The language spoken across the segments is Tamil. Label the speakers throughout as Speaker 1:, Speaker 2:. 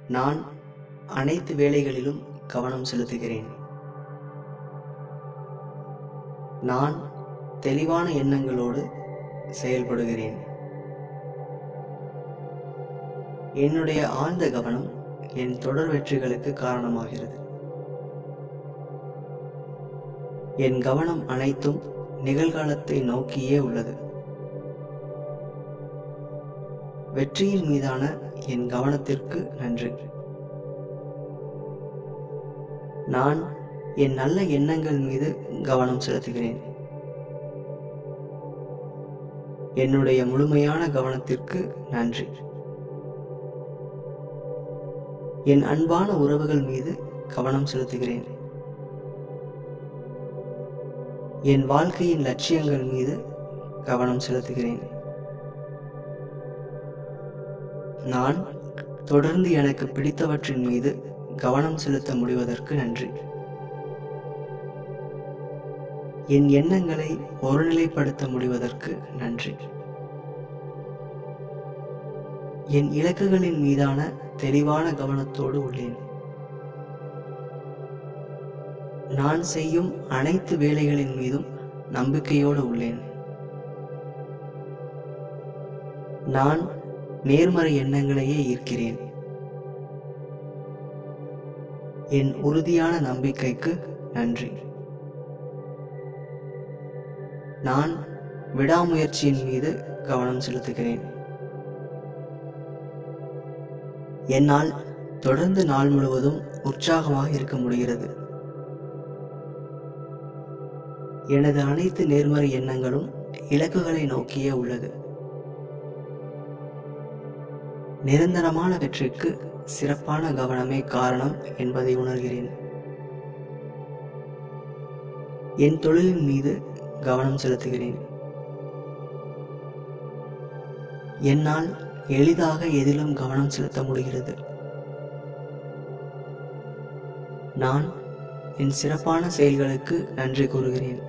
Speaker 1: நான் அனைத்து வேலைகளிலும் கவனம் செலுத்துகிறேன் நான் தெளிவான எண்ணங்களோடு செயல்படுகிறேன் என்னுடைய ஆழ்ந்த கவனம் என் தொடர் வெற்றிகளுக்கு காரணமாகிறது என் கவனம் அனைத்தும் நிகழ்காலத்தை நோக்கியே உள்ளது வெற்றியின் மீதான என் கவனத்திற்கு நன்றி நான் என் நல்ல எண்ணங்கள் மீது கவனம் செலுத்துகிறேன் என்னுடைய முழுமையான கவனத்திற்கு நன்றி என் அன்பான உறவுகள் மீது கவனம் செலுத்துகிறேன் என் வாழ்க்கையின் லட்சியங்கள் மீது கவனம் செலுத்துகிறேன் நான் தொடர்ந்து எனக்கு பிடித்தவற்றின் மீது கவனம் செலுத்த முடிவதற்கு நன்றி என் எண்ணங்களை ஒருநிலைப்படுத்த முடிவதற்கு நன்றி என் இலக்குகளின் மீதான தெளிவான கவனத்தோடு உள்ளேன் நான் செய்யும் அனைத்து வேலைகளின் மீதும் நம்பிக்கையோடு உள்ளேன் நான் நேர்மறை எண்ணங்களையே ஈர்க்கிறேன் என் உறுதியான நம்பிக்கைக்கு நன்றி நான் விடாமுயற்சியின் மீது கவனம் செலுத்துகிறேன் என்னால் தொடர்ந்து நாள் முழுவதும் உற்சாகமாக இருக்க முடிகிறது எனது அனைத்து நேர்மறை எண்ணங்களும் இலக்குகளை நோக்கியே உள்ளது நிரந்தரமான வெற்றிக்கு சிறப்பான கவனமே காரணம் என்பதை உணர்கிறேன் என் தொழிலின் மீது கவனம் செலுத்துகிறேன் என்னால் எளிதாக எதிலும் கவனம் செலுத்த முடிகிறது நான் என் சிறப்பான செயல்களுக்கு நன்றி கூறுகிறேன்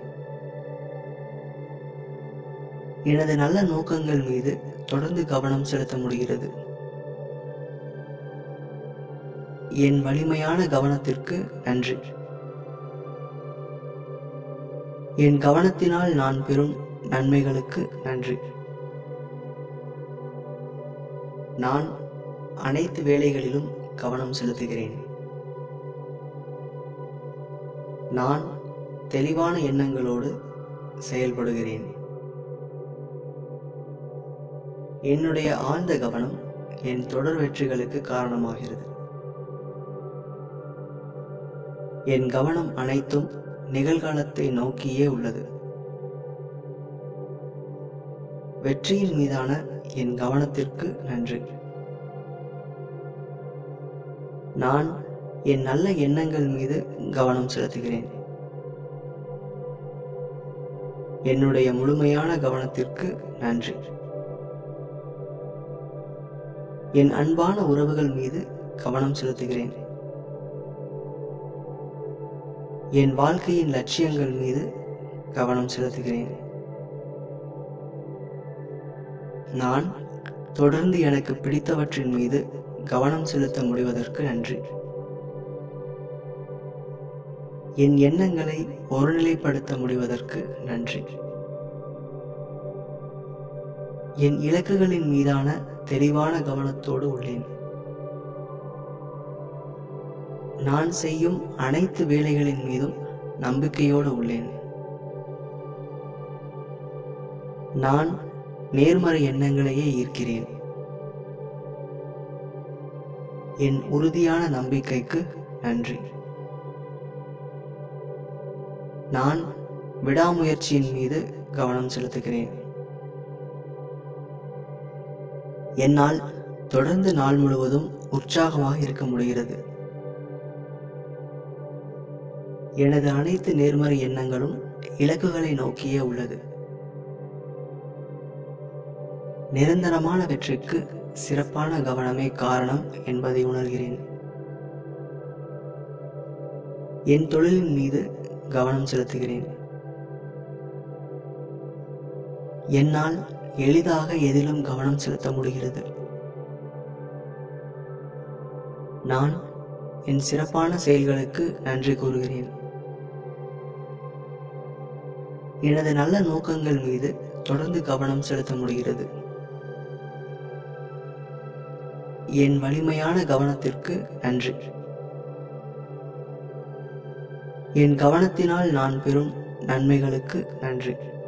Speaker 1: எனது நல்ல நோக்கங்கள் மீது தொடர்ந்து கவனம் செலுத்த முடிகிறது என் வலிமையான கவனத்திற்கு நன்றி என் கவனத்தினால் நான் பெறும் நன்மைகளுக்கு நன்றி நான் அனைத்து வேலைகளிலும் கவனம் செலுத்துகிறேன் நான் தெளிவான எண்ணங்களோடு செயல்படுகிறேன் என்னுடைய ஆழ்ந்த கவனம் என் தொடர் வெற்றிகளுக்கு காரணமாகிறது என் கவனம் அனைத்தும் நிகழ்காலத்தை நோக்கியே உள்ளது வெற்றியின் மீதான என் கவனத்திற்கு நன்றி நான் என் நல்ல எண்ணங்கள் மீது கவனம் செலுத்துகிறேன் என்னுடைய முழுமையான கவனத்திற்கு நன்றி என் அன்பான உறவுகள் மீது கவனம் செலுத்துகிறேன் என் வாழ்க்கையின் லட்சியங்கள் மீது கவனம் செலுத்துகிறேன் நான் தொடர்ந்து எனக்கு பிடித்தவற்றின் மீது கவனம் செலுத்த முடிவதற்கு நன்றி என் எண்ணங்களை ஒருநிலைப்படுத்த முடிவதற்கு நன்றி என் இலக்குகளின் மீதான தெளிவான கவனத்தோடு உள்ளேன் நான் செய்யும் அனைத்து வேலைகளின் மீதும் நம்பிக்கையோடு உள்ளேன் நான் நேர்மறை எண்ணங்களையே ஈர்க்கிறேன் என் உறுதியான நம்பிக்கைக்கு நன்றி நான் விடாமுயற்சியின் மீது கவனம் செலுத்துகிறேன் என்னால் தொடர்ந்து நாள் முழுவதும் உற்சாகமாக இருக்க முடிகிறது எனது அனைத்து நேர்மறை எண்ணங்களும் இலக்குகளை நோக்கியே உள்ளது நிரந்தரமான வெற்றிக்கு சிறப்பான கவனமே காரணம் என்பதை உணர்கிறேன் என் தொழிலின் மீது கவனம் செலுத்துகிறேன் என்னால் எளிதாக எதிலும் கவனம் செலுத்த முடிகிறது நான் என் சிறப்பான செயல்களுக்கு நன்றி கூறுகிறேன் எனது நல்ல நோக்கங்கள் மீது தொடர்ந்து கவனம் செலுத்த முடிகிறது என் வலிமையான கவனத்திற்கு நன்றி என் கவனத்தினால் நான் பெறும் நன்மைகளுக்கு நன்றி